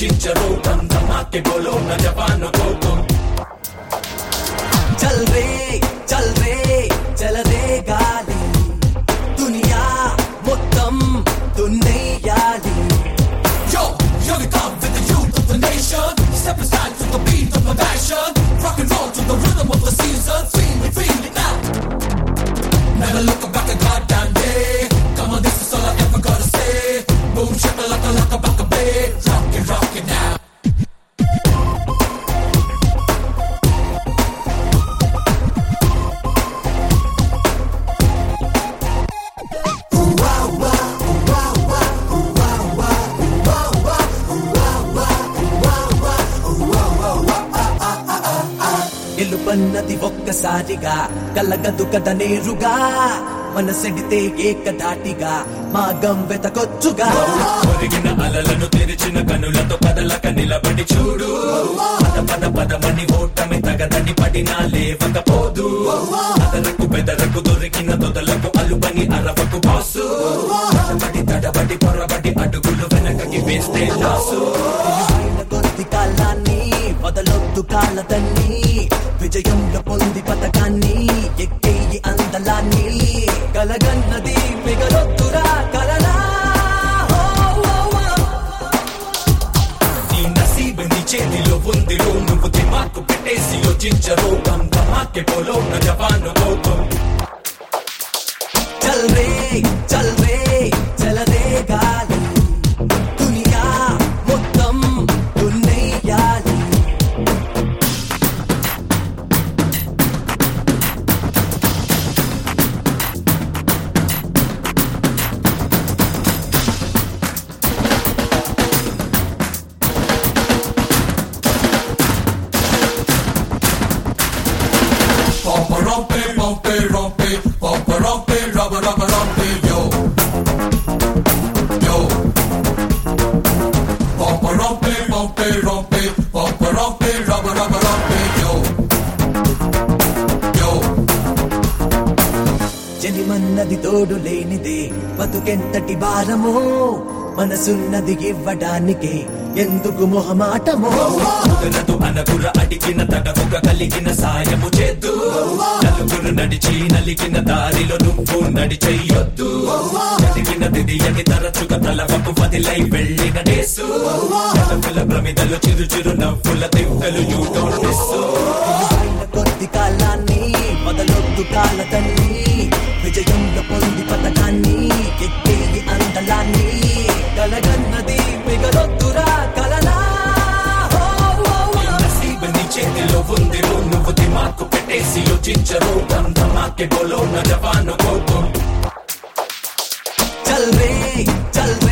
యోచించరు దమ్ ధమాకే బోలో నా జవాను కోపం చల్ రే చల్ రే చలరే గాలి దునియా మొత్తం దున్నెయ్యాలి Yo, here we come with the youth of the nation. Step aside to the beat of my passion. Rock and roll to the rhythm of the season. Feel it, feel it now. Never look back a goddamn day. Come on, this is all I ever gotta say. Boom, shaka, laka, laka, back a bed. Rock it, rock it now. గెలుపన్నది ఒక్కసారిగా కలగదు కద నేరుగా మనసెడితే ఏకధాటిగా మాగం వెతకొచ్చుగా ఒరిగిన అలలను తెరిచిన కనులతో కదలక నిలబడి చూడు పద పద పదమని ఓటమి తగదని పడినా లేవకపోదు అదరకు బెదరకు దొరికిన దొదలకు అలుపని అరవకు బాసు తడబడి తడబడి పొరబడి అడుగులు వెనకకి వేస్తే లాసు ఆయన కొద్ది కాలాన్ని వదలొద్దు కాలదన్ని విజయంలో పొంది పథకాన్ని ఎక్కేయి అందలాన్ని కలగన్నది మిగలొద్దురా కలలా ఓ, ఓ, ఓ. నీ నసీబు నీ చేతిలో ఉందిలో నువ్వు దిమాకు పెట్టేసి యోచించరు దమ్ ధమాకే పోలో నా జవాను కోపం చల్ రే చల్ రే చలరే గాలి దునియా మొత్తం దున్నెయ్యాలి Pompa rompe, rompe, rompe, pompa rompe, rubber, rubber, rompe, yo. Yo. Pompa rompe, rompe, rompe, pompa rompe, rubber, rubber, rompe, yo. Yo. జనిమన్నది తోడు లేనిదే బతుకెంతటి భారమో మనసున్నది ఇవ్వడానికే ఎందుకు మొహమాటమో కుదరదు అనకుర అడిగిన తడవుగా కలిగిన సాయము చేద్దు నలుగురు నడిచి నలిగిన దారిలో నువ్వు నడిచెయ్యొద్దు జరిగినది అని తరచుగా తలవకు వదిలై వెళ్ళిన డేసు నలుగుల ప్రమిదలు చిరు చిరు నవ్వుల దివ్వలు యూ డోంట్ మిస్ ఆయన కొద్ది కాలాన్ని మొదలొద్దు కాలతన్ని విజయంలో పొంది పథకాన్ని ఎక్కేయి అందలాన్ని కలగన్నది మిగలొద్దురా కలలా ఓ, ఓ, ఓ. నసీబు నీ చేతిలో ఉంది నువ్వు దిమాకు పెట్టేసి యోచించరు దమ్ ధమాకే బోలో నా జవాను కోపం చల్ రే చల్